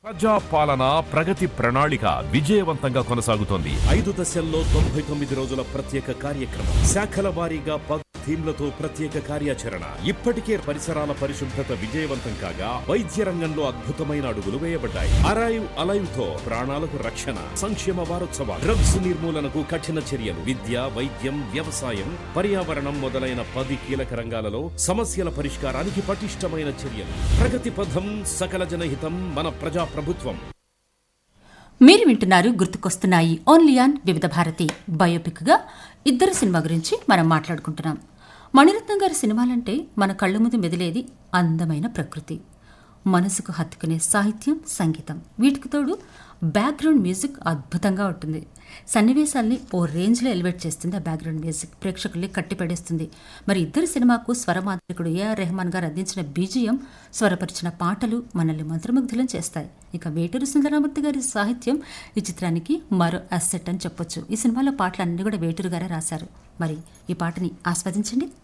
ప్రజా పాలన ప్రగతి ప్రణాళిక విజయవంతంగా కొనసాగుతోంది ఐదు దశల్లో తొంభై తొమ్మిది రోజుల ప్రత్యేక కార్యక్రమం శాఖల వారీగా పది థీమ్లతో ప్రత్యేక కార్యాచరణ ఇప్పటికే పరిసరాల పరిశుభ్రత విజయవంతం కాగా వైద్య రంగంలో అద్భుతమైన అడుగులు వేయబడ్డాయి అరైవ్ అలైవ్ తో ప్రాణాలకు రక్షణ సంక్షేమ వారోత్సవాలు డ్రగ్స్ నిర్మూలనకు కఠిన చర్యలు విద్య వైద్యం వ్యవసాయం పర్యావరణం మొదలైన పది కీలక రంగాలలో సమస్యల పరిష్కారానికి పటిష్టమైన చర్యలు ప్రగతి పథం సకల జనహితం మన ప్రజా ప్రభుత్వం మీరు వింటున్నారు గుర్తుకొస్తున్నాయి ఓన్లీ ఆన్ వివిధ భారతి బయోపిక్ గా ఇద్దరు సినిమా గురించి మనం మాట్లాడుకుంటున్నాం మణిరత్నం గారి సినిమాలంటే మన కళ్ళ ముందు మెదిలేది అందమైన ప్రకృతి మనసుకు హత్తుకునే సాహిత్యం సంగీతం వీటికి తోడు బ్యాక్గ్రౌండ్ మ్యూజిక్ అద్భుతంగా ఉంటుంది సన్నివేశాల్ని ఓ రేంజ్లో ఎలివేట్ చేస్తుంది ఆ బ్యాక్గ్రౌండ్ మ్యూజిక్ ప్రేక్షకుల్ని కట్టిపడేస్తుంది మరి ఇద్దరు సినిమాకు స్వరమాంత్రికుడు ఏఆర్ రెహమాన్ గారు అందించిన బీజియం స్వరపరిచిన పాటలు మనల్ని మంత్రముగ్ధులం చేస్తాయి ఇక వేటూరు సుందరమూర్తి గారి సాహిత్యం ఈ చిత్రానికి మరో అసెట్ అని చెప్పొచ్చు ఈ సినిమాలో పాటలన్నీ కూడా వేటూరు గారే రాశారు మరి ఈ పాటని ఆస్వాదించండి